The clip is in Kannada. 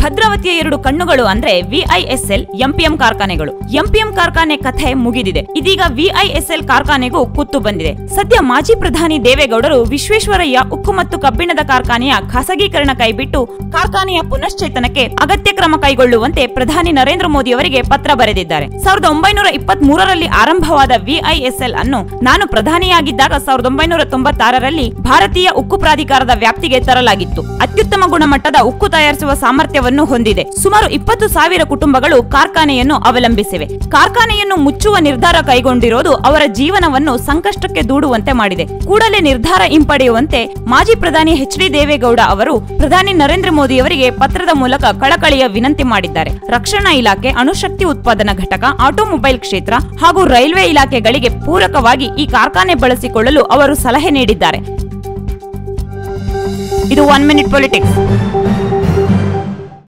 ಭದ್ರಾವತಿಯ ಎರಡು ಕಣ್ಣುಗಳು ಅಂದ್ರೆ ವಿಐಎಸ್ಎಲ್ ಎಂಪಿಎಂ ಕಾರ್ಖಾನೆಗಳು ಎಂಪಿಎಂ ಕಾರ್ಖಾನೆ ಕಥೆ ಮುಗಿದಿದೆ ಇದೀಗ ವಿಐಎಸ್ಎಲ್ ಕಾರ್ಖಾನೆಗೂ ಕುತ್ತು ಬಂದಿದೆ ಸದ್ಯ ಮಾಜಿ ಪ್ರಧಾನಿ ದೇವೇಗೌಡರು ವಿಶ್ವೇಶ್ವರಯ್ಯ ಉಕ್ಕು ಮತ್ತು ಕಬ್ಬಿಣದ ಕಾರ್ಖಾನೆಯ ಖಾಸಗೀಕರಣ ಕೈಬಿಟ್ಟು ಕಾರ್ಖಾನೆಯ ಪುನಶ್ಚೇತನಕ್ಕೆ ಅಗತ್ಯ ಕ್ರಮ ಕೈಗೊಳ್ಳುವಂತೆ ಪ್ರಧಾನಿ ನರೇಂದ್ರ ಮೋದಿ ಅವರಿಗೆ ಪತ್ರ ಬರೆದಿದ್ದಾರೆ ಸಾವಿರದ ಒಂಬೈನೂರ ಇಪ್ಪತ್ತ್ ಮೂರರಲ್ಲಿ ಆರಂಭವಾದ ವಿಐಎಸ್ಎಲ್ ಅನ್ನು ನಾನು ಪ್ರಧಾನಿಯಾಗಿದ್ದಾಗ ಸಾವಿರದ ಒಂಬೈನೂರ ತೊಂಬತ್ತಾರರಲ್ಲಿ ಭಾರತೀಯ ಉಕ್ಕು ಪ್ರಾಧಿಕಾರದ ವ್ಯಾಪ್ತಿಗೆ ತರಲಾಗಿತ್ತು ಅತ್ಯುತ್ತಮ ಗುಣಮಟ್ಟದ ಉಕ್ಕು ತಯಾರಿಸುವ ಸಾಮರ್ಥ್ಯವನ್ನು ಹೊಂದಿದೆ ಸುಮಾರು ಇಪ್ಪತ್ತು ಸಾವಿರ ಕುಟುಂಬಗಳು ಕಾರ್ಖಾನೆಯನ್ನು ಅವಲಂಬಿಸಿವೆ ಕಾರ್ಖಾನೆಯನ್ನು ಮುಚ್ಚುವ ನಿರ್ಧಾರ ಕೈಗೊಂಡಿರೋದು ಅವರ ಜೀವನವನ್ನು ಸಂಕಷ್ಟಕ್ಕೆ ದೂಡುವಂತೆ ಮಾಡಿದೆ ಕೂಡಲೇ ನಿರ್ಧಾರ ಹಿಂಪಡೆಯುವಂತೆ ಮಾಜಿ ಪ್ರಧಾನಿ ಎಚ್ ಡಿ ದೇವೇಗೌಡ ಅವರು ಪ್ರಧಾನಿ ನರೇಂದ್ರ ಮೋದಿ ಅವರಿಗೆ ಪತ್ರದ ಮೂಲಕ ಕಳಕಳಿಯ ವಿನಂತಿ ಮಾಡಿದ್ದಾರೆ ರಕ್ಷಣಾ ಇಲಾಖೆ ಅಣುಶಕ್ತಿ ಉತ್ಪಾದನಾ ಘಟಕ ಆಟೋಮೊಬೈಲ್ ಕ್ಷೇತ್ರ ಹಾಗೂ ರೈಲ್ವೆ ಇಲಾಖೆಗಳಿಗೆ ಪೂರಕವಾಗಿ ಈ ಕಾರ್ಖಾನೆ ಬಳಸಿಕೊಳ್ಳಲು ಅವರು ಸಲಹೆ ನೀಡಿದ್ದಾರೆ ಇದು ಒನ್ ಮಿನಿಟ್ ಪೊಲಿಟಿಕ್ಸ್